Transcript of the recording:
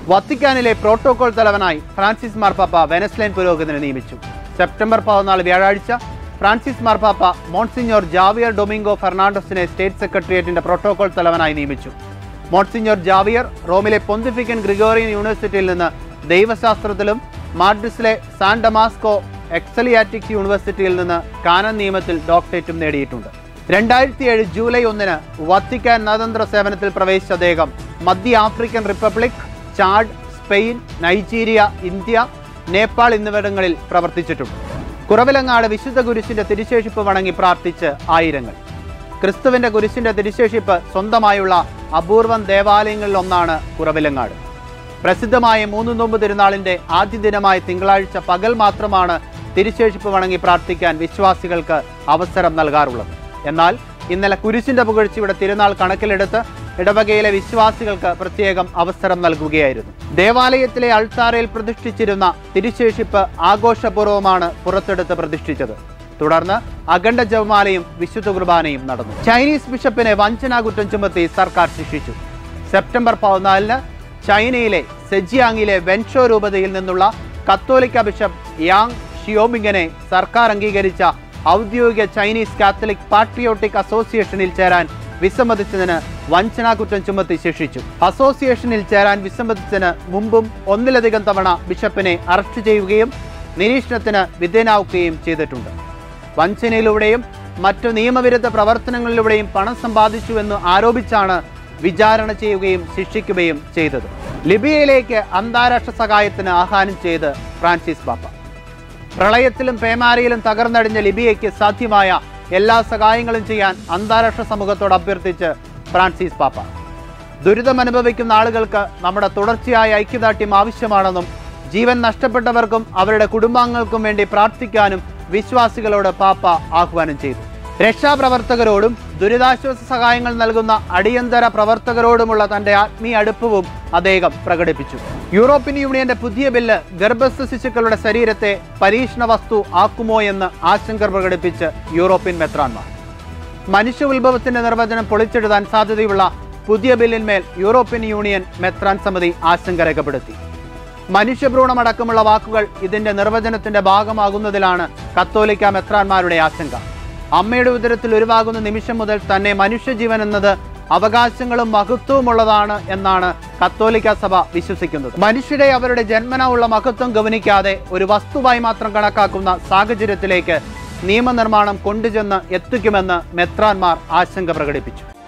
വത്തിക്കാനിലെ protocol തലവനായി Francis മാർപ്പാപ്പ വെനസ്ലൈൻ പുരോഹിതനെ നിയമിച്ചു സെപ്റ്റംബർ പതിനാല് വ്യാഴാഴ്ച ഫ്രാൻസിസ് മാർപ്പാപ്പ മോൺസിഞ്ഞോർ ജാവിയർ ഡൊമിംഗോ ഫെർണാണ്ടസിനെ സ്റ്റേറ്റ് സെക്രട്ടേറിയറ്റിന്റെ പ്രോട്ടോകോൾ തലവനായി നിയമിച്ചു മോൺസിഞ്ഞോർ ജാവിയർ റോമിലെ പൊന്തിഫിക്കൻ ഗ്രിഗോറിയൻ യൂണിവേഴ്സിറ്റിയിൽ നിന്ന് ദൈവശാസ്ത്രത്തിലും മാഡ്രിസിലെ സാൻ ഡമാസ്കോ എക്സലിയാറ്റിക്സ് യൂണിവേഴ്സിറ്റിയിൽ നിന്ന് കാനൻ നിയമത്തിൽ ഡോക്ടറേറ്റും നേടിയിട്ടുണ്ട് രണ്ടായിരത്തി ഏഴ് ജൂലൈ ഒന്നിന് വത്തിക്കാൻ നയതന്ത്ര സേവനത്തിൽ പ്രവേശിച്ച അദ്ദേഹം മധ്യ African republic Chad Spain Nigeria India Nepal എന്നിവിടങ്ങളിൽ പ്രവർത്തിച്ചിട്ടുണ്ട് കുറവിലങ്ങാട് വിശുദ്ധ കുരിശിന്റെ തിരുശേഷിപ്പ് വണങ്ങി പ്രാർത്ഥിച്ച് ആയിരങ്ങൾ ക്രിസ്തുവിന്റെ കുരിശിന്റെ തിരുശേഷിപ്പ് സ്വന്തമായുള്ള അപൂർവം ദേവാലയങ്ങളിൽ ഒന്നാണ് കുറവിലങ്ങാട് പ്രസിദ്ധമായ മൂന്ന് നോമ്പ് തിരുനാളിന്റെ ആദ്യ ദിനമായ തിങ്കളാഴ്ച പകൽ മാത്രമാണ് തിരുശേഷിപ്പ് വണങ്ങി പ്രാർത്ഥിക്കാൻ വിശ്വാസികൾക്ക് അവസരം നൽകാറുള്ളത് എന്നാൽ ഇന്നലെ കുരിശിന്റെ പുകഴ്ചയുടെ തിരുനാൾ കണക്കിലെടുത്ത് ഇടവകയിലെ വിശ്വാസികൾക്ക് പ്രത്യേകം അവസരം നൽകുകയായിരുന്നു ദേവാലയത്തിലെ അൾത്താരയിൽ പ്രതിഷ്ഠിച്ചിരുന്ന തിരുശേഷിപ്പ് ആഘോഷപൂർവ്വമാണ് പുറത്തെടുത്ത് പ്രതിഷ്ഠിച്ചത് തുടർന്ന് അഖണ്ഡ ജപമാലയും വിശുദ്ധ കുർബാനയും നടന്നു ചൈനീസ് ബിഷപ്പിനെ വഞ്ചനാ കുറ്റം ചുമത്തി സർക്കാർ ശിക്ഷിച്ചു സെപ്റ്റംബർ പതിനാലിന് ചൈനയിലെ സെജിയാങ്ങിലെ വെൻഷോ രൂപതയിൽ നിന്നുള്ള കത്തോലിക്ക ബിഷപ്പ് യാങ് ഷിയോമിങ്ങിനെ സർക്കാർ അംഗീകരിച്ച ഔദ്യോഗിക ചൈനീസ് കാത്തലിക് പാട്രിയോട്ടിക് അസോസിയേഷനിൽ ചേരാൻ വിസമ്മതിച്ചതിന് വഞ്ചനാ കുറ്റം ചുമത്തി ശിക്ഷിച്ചു അസോസിയേഷനിൽ ചേരാൻ വിസമ്മതിച്ചതിന് മുമ്പും ഒന്നിലധികം തവണ ബിഷപ്പിനെ അറസ്റ്റ് ചെയ്യുകയും നിരീക്ഷണത്തിന് വിധേയനാവുകയും ചെയ്തിട്ടുണ്ട് വഞ്ചനയിലൂടെയും മറ്റു നിയമവിരുദ്ധ പ്രവർത്തനങ്ങളിലൂടെയും പണം സമ്പാദിച്ചുവെന്ന് ആരോപിച്ചാണ് വിചാരണ ചെയ്യുകയും ശിക്ഷിക്കുകയും ചെയ്തത് ലിബിയയിലേക്ക് അന്താരാഷ്ട്ര സഹായത്തിന് ആഹ്വാനം ചെയ്ത് ഫ്രാൻസിസ് പാപ്പ പ്രളയത്തിലും പേമാരിയിലും തകർന്നടിഞ്ഞ ലിബിയയ്ക്ക് സാധ്യമായ എല്ലാ സഹായങ്ങളും ചെയ്യാൻ അന്താരാഷ്ട്ര സമൂഹത്തോട് അഭ്യർത്ഥിച്ച് ഫ്രാൻസിസ് പാപ്പ ദുരിതം അനുഭവിക്കുന്ന ആളുകൾക്ക് നമ്മുടെ തുടർച്ചയായ ഐക്യദാർഢ്യം ആവശ്യമാണെന്നും ജീവൻ നഷ്ടപ്പെട്ടവർക്കും അവരുടെ കുടുംബാംഗങ്ങൾക്കും വേണ്ടി പ്രാർത്ഥിക്കാനും വിശ്വാസികളോട് പാപ്പ ആഹ്വാനം ചെയ്തു രക്ഷാപ്രവർത്തകരോടും ദുരിതാശ്വാസ സഹായങ്ങൾ നൽകുന്ന അടിയന്തര പ്രവർത്തകരോടുമുള്ള തന്റെ ആത്മീയ അടുപ്പവും അദ്ദേഹം പ്രകടിപ്പിച്ചു യൂറോപ്യൻ യൂണിയന്റെ പുതിയ ബില്ല് ഗർഭസ്ഥ ശിശുക്കളുടെ ശരീരത്തെ പരീക്ഷണ വസ്തു ആക്കുമോ എന്ന് ആശങ്ക പ്രകടിപ്പിച്ച് യൂറോപ്യൻ മെത്രാൻമാർ മനുഷ്യ ഉത്ഭവത്തിന്റെ നിർവചനം പൊളിച്ചെഴുതാൻ സാധ്യതയുള്ള പുതിയ ബില്ലിന്മേൽ യൂറോപ്യൻ യൂണിയൻ മെത്രാൻ സമിതി ആശങ്ക രേഖപ്പെടുത്തി മനുഷ്യഭ്രൂണമടക്കമുള്ള വാക്കുകൾ ഇതിന്റെ നിർവചനത്തിന്റെ ഭാഗമാകുന്നതിലാണ് കത്തോലിക്ക മെത്രാന്മാരുടെ ആശങ്ക അമ്മയുടെ ഉദരത്തിൽ ഉരുവാകുന്ന നിമിഷം മുതൽ തന്നെ മനുഷ്യജീവൻ എന്നത് അവകാശങ്ങളും മഹത്വവുമുള്ളതാണ് എന്നാണ് കത്തോലിക്ക സഭ വിശ്വസിക്കുന്നത് മനുഷ്യരെ അവരുടെ ജന്മന ഉള്ള മഹത്വം ഗവനിക്കാതെ ഒരു വസ്തുവായി മാത്രം കണക്കാക്കുന്ന സാഹചര്യത്തിലേക്ക് നിയമനിർമ്മാണം കൊണ്ടുചെന്ന് എത്തിക്കുമെന്ന് മെത്രാന്മാർ ആശങ്ക പ്രകടിപ്പിച്ചു